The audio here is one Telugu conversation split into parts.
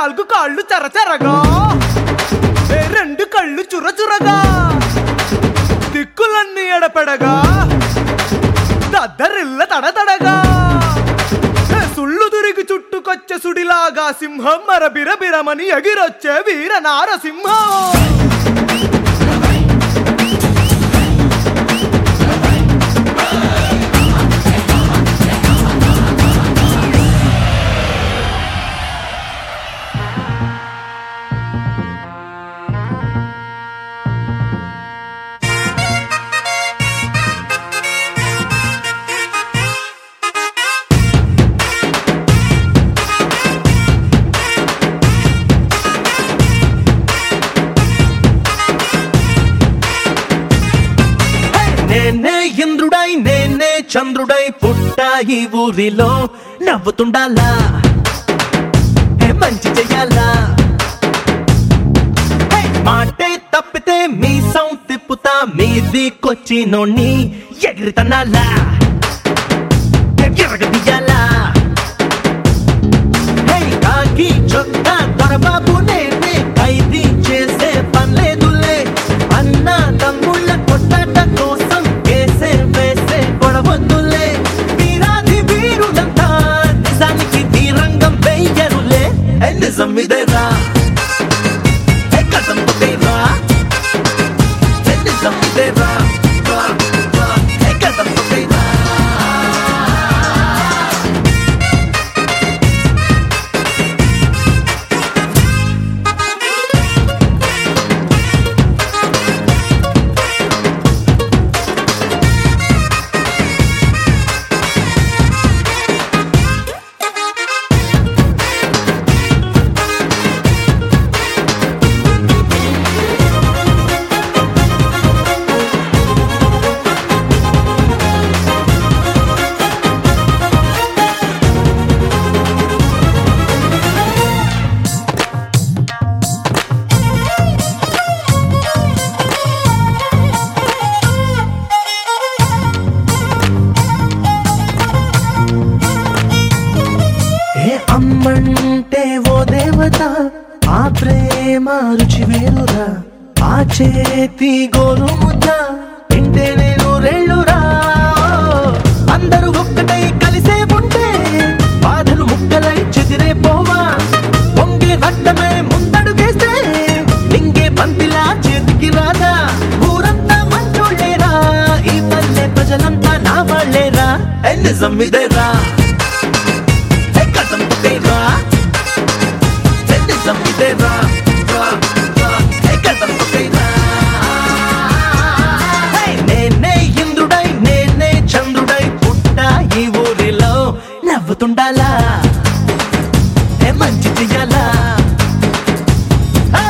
నాలుగు కాళ్ళు చరచరగా ఏ రెండు కళ్ళు చురచురగా దిక్కులన్నీ ఎడపెడగా దద్దరిల్ల తడతడగా ఏ సుళ్ళు తిరిగి చుట్టుకొచ్చే సుడిలాగా సింహం మర బిరబిరమని ఎగిరొచ్చే వీర నారసింహం నేనే ఇంద్రుడై నేనే చంద్రుడై పుట్టా ఈ ఊరిలో నవ్వుతుండాలా ఏ మంచి చెయ్యాలా హే, మాటే తప్పితే మీ సౌండ్ తిప్పుతా మీదికొచ్చి నోణ్ణి ఎగిరితనాలా ఎగిరగదీయాలా హే కాకి చొక్కా దొరబాబు నేనే ఖైదీ చేసే పనిలేదులే అన్న తమ్ముళ్ళ కొట్టాట కోసం వేసే వేసే గొడవద్దులే వీరాది వీరుడంతా నిజానికి వీరంగం వెయ్యరులే ఏ నిజం ఇదేరా ఏ కథం ఇదేరా ఏ నిజం ఇదేరా రా, రా, ఏ కథం ఇదేరా ఏ అమ్మంటే ఓ దేవత ఆ ప్రేమ రుచి వేరురా ఆ చేతి గోరు ముద్ద తింటే నేను రెళ్ళురా అందరూ ఒక్కటై కలిసే ఉంటే బాధలు ముక్కలై చెదిరే పోవా పొంగే రక్తమే ముందడుగేస్తే నింగే పంపిలా చేతికి రాదా ఊరంతా మంచోళ్ళేరా ఈ పల్లె ప్రజలంతా నా వాళ్ళేరా ఏ నిజం ఇదేరా ఏ కథం ఇదేరా ఏ నిజం ఇదేరా రా, రా, ఏ కథం ఇదేరా హే, నేనే ఇంద్రుడై నేనే చంద్రుడై పుట్టా ఈ ఊరిలో నవ్వుతుండాలా ఏ మంచి చెయ్యాలా హే!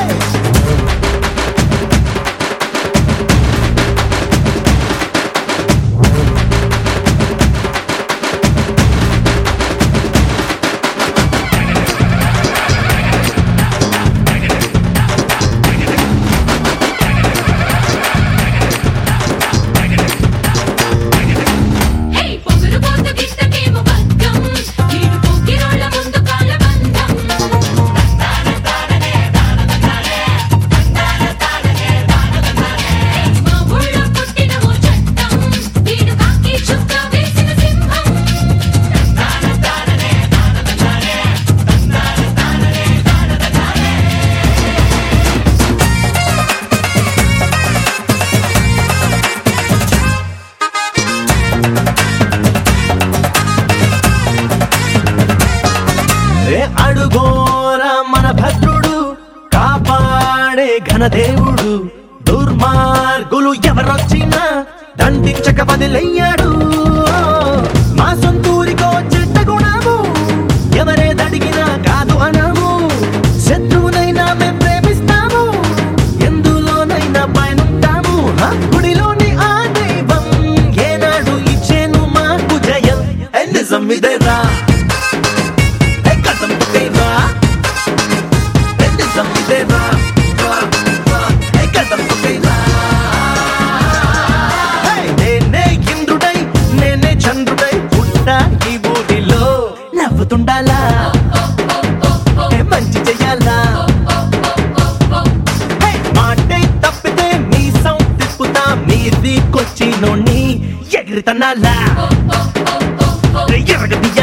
హే పొగరు పోతు గిట్టకేమో బద్దం కీడు పోకిరోళ్ళ ముందు కాళ్ళ బంధం మా ఊళ్ళో పుట్టిన ఓ చట్టం వీడు కాకి చుక్క వేసిన సింహం ఏ అడుగోరా మన భద్రుడు కాపాడే ఘనదేవుడు దుర్మార్గులు ఎవరొచ్చినా దండించక వదిలయ్యాడు మా సొంతూరికో చెడ్డ గుణము ఎవరేదడిగినా కాదు అనము శత్రువునైనా మేం ప్రేమిస్తాము ఎందులోనైనా పయనుంటాము ఆ గుడిలోని ఆ దైవం ఏనాడు ఇచ్చేను మాకు జయం ఏ నిజం ఇదేరా ఏ కథం ఇదేరా ఏ నిజం ఇదేరా రా, రా, ఏ కథం ఇదేరా హే, నేనే ఇంద్రుడై నేనే చంద్రుడై పుట్టా కొచ్చినోణ్ణి ఎగిరితన్నాలా ఎరగది